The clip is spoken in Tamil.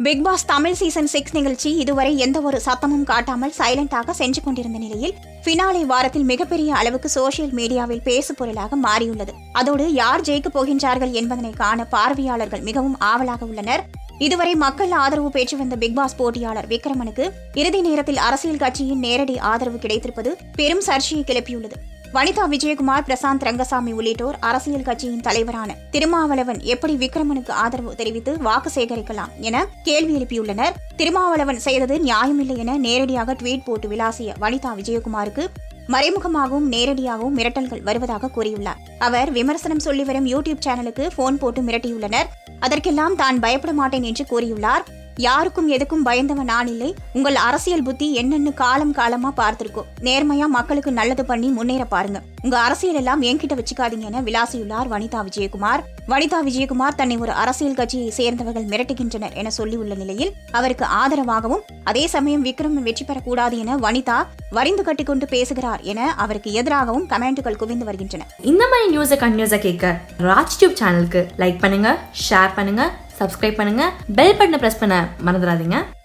big Boss Tamil season six நிகழ்ச்சி இதுவரை எந்த ஒரு சத்தமும் காட்டாமல் சைலண்டாக சென்று கொண்டிருந்த நிலையில் ஃபினாலே வாரத்தில் மிகப்பெரிய அளவுக்கு சோசியல் மீடியாவில் பேசு பொருளாக மாறியுள்ளது அதோடு யார் ஜெயிக்கப் போகின்றார்கள் என்பதனை காண பார்வையாளர்கள் மிகவும் ஆவலாக உள்ளனர் இதுவரை மக்கள் ஆதரவு பெற்று வந்த பிக் பாஸ் போட்டியாளர் விக்ரமனுக்கு இறுதி நேரத்தில் அரசியல் கட்சியின் நேரடி ஆதரவு கிடைத்திருப்பது பெரும் சர்ச்சையை கிளப்பியுள்ளது வனிதா விஜயகுமார் பிரசாந்த் ரங்கசாமி உள்ளிட்டோர் அரசியல் கட்சியின் தலைவரான திருமாவளவன் எப்படி விக்ரமனுக்கு ஆதரவு தெரிவித்து வாக்கு சேகரிக்கலாம் என கேள்வி எழுப்பியுள்ளனர் திருமாவளவன் செய்தது நியாயமில்லை என நேரடியாக ட்வீட் போட்டு விளாசிய வனிதா விஜயகுமாருக்கு மறைமுகமாகவும் நேரடியாகவும் மிரட்டல்கள் வருவதாக கூறியுள்ளார் அவர் விமர்சனம் சொல்லி வரும் யூடியூப் சேனலுக்கு போன் போட்டு மிரட்டியுள்ளனர் அதற்கெல்லாம் தான் பயப்பட மாட்டேன் என்று கூறியுள்ளார் யாருக்கும் எதுக்கும் பயந்தவன் நான் இல்லை உங்கள் அரசியல் புத்தி என்னன்னு காலம் காலமா பார்த்திருக்கோம் நேர்மையா மக்களுக்கு நல்லது பண்ணி முன்னேற பாருங்க உங்க அரசியல் எல்லாம் என்கிட்ட வச்சுக்காதீங்க என விளாசியுள்ளார் வனிதா விஜயகுமார் வனிதா விஜயகுமார் தன்னை ஒரு அரசியல் கட்சியை சேர்ந்தவர்கள் மிரட்டுகின்றனர் என சொல்லியுள்ள நிலையில் அவருக்கு ஆதரவாகவும் அதே சமயம் விக்ரமன் வெற்றி பெறக்கூடாது என வனிதா வரிந்து கட்டிக்கொண்டு பேசுகிறார் என அவருக்கு எதிராகவும் கமெண்ட்டுகள் குவிந்து வருகின்றன இந்த மாதிரி நியூஸை கண்டினியூஸாக கேட்க ராஜ் டியூப் சேனலுக்கு லைக் பண்ணுங்க ஷேர் பண்ணுங்க சப்ஸ்கிரைப் பண்ணுங்க பெல் பட்டனை ப்ரெஸ் பண்ண மறந்துடாதீங்க